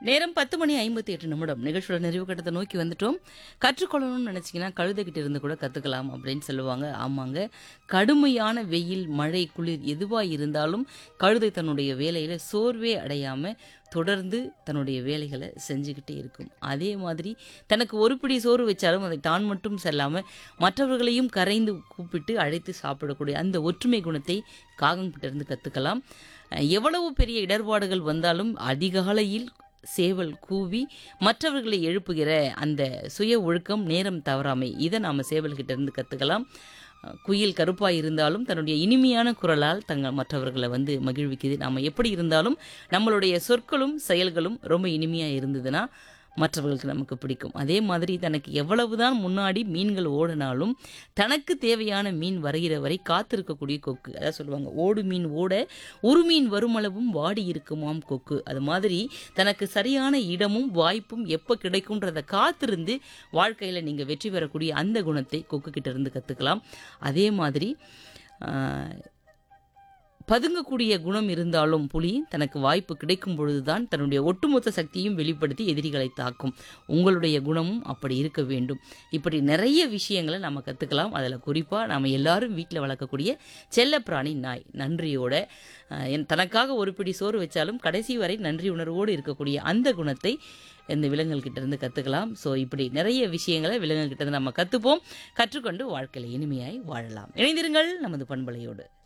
நேரம் பத்து மணி ஐம்பத்தி எட்டு நிமிடம் நிகழ்ச்சியோட நிறைவு கட்டத்தை நோக்கி வந்துட்டோம் கற்றுக்கொள்ளணும்னு நினச்சிங்கன்னா கழுதைகிட்ட இருந்து கூட கற்றுக்கலாம் அப்படின்னு சொல்லுவாங்க ஆமாங்க கடுமையான வெயில் மழை குளிர் எதுவாக இருந்தாலும் கழுதை தன்னுடைய வேலையில் சோர்வே அடையாமல் தொடர்ந்து தன்னுடைய வேலைகளை செஞ்சுக்கிட்டே இருக்கும் அதே மாதிரி தனக்கு ஒரு பிடி சோறு வச்சாலும் அதை தான் மட்டும் செல்லாமல் மற்றவர்களையும் கரைந்து கூப்பிட்டு அழைத்து சாப்பிடக்கூடிய அந்த ஒற்றுமை குணத்தை காகங்கிட்ட இருந்து கற்றுக்கலாம் எவ்வளவு பெரிய இடர்பாடுகள் வந்தாலும் அதிகாலையில் சேவல் கூவி மற்றவர்களை எழுப்புகிற அந்த சுய ஒழுக்கம் நேரம் தவறாமை இதை நாம் சேவல்கிட்ட இருந்து கற்றுக்கலாம் குயில் கருப்பாக இருந்தாலும் தன்னுடைய இனிமையான குரலால் தங்கள் மற்றவர்களை வந்து மகிழ்விக்குது நாம் எப்படி இருந்தாலும் நம்மளுடைய சொற்களும் செயல்களும் ரொம்ப இனிமையாக இருந்ததுன்னா மற்றவர்களுக்கு நமக்கு பிடிக்கும் அதே மாதிரி தனக்கு எவ்வளவுதான் முன்னாடி மீன்கள் ஓடினாலும் தனக்கு தேவையான மீன் வருகிற வரை காத்திருக்கக்கூடிய கொக்கு அதான் சொல்லுவாங்க ஓடு மீன் ஓட ஒரு மீன் வருமளவும் வாடி இருக்குமாம் கொக்கு அது மாதிரி தனக்கு சரியான இடமும் வாய்ப்பும் எப்போ கிடைக்கும்ன்றதை காத்திருந்து வாழ்க்கையில் நீங்கள் வெற்றி பெறக்கூடிய அந்த குணத்தை கொக்கு கிட்ட இருந்து கற்றுக்கலாம் அதே மாதிரி ஆஹ், பதுங்கக்கூடிய குணம் இருந்தாலும் புலி தனக்கு வாய்ப்பு கிடைக்கும் பொழுதுதான் தன்னுடைய ஒட்டுமொத்த சக்தியும் வெளிப்படுத்தி எதிரிகளை தாக்கும் உங்களுடைய குணமும் அப்படி இருக்க வேண்டும் இப்படி நிறைய விஷயங்களை நம்ம கற்றுக்கலாம் அதில் குறிப்பாக நம்ம எல்லாரும் வீட்டில் வளர்க்கக்கூடிய செல்லப்பிராணி நாய் நன்றியோட அஹ், என் தனக்காக ஒரு பிடி சோறு வச்சாலும் கடைசி வரை நன்றி உணர்வோடு இருக்கக்கூடிய அந்த குணத்தை இந்த விலங்குகள்கிட்ட இருந்து கற்றுக்கலாம் ஸோ இப்படி நிறைய விஷயங்களை விலங்குகள்கிட்ட இருந்து நம்ம கற்றுப்போம் கற்றுக்கொண்டு வாழ்க்கையில் இனிமையாய் வாழலாம் இணைந்திருங்கள் நமது பண்பலையோடு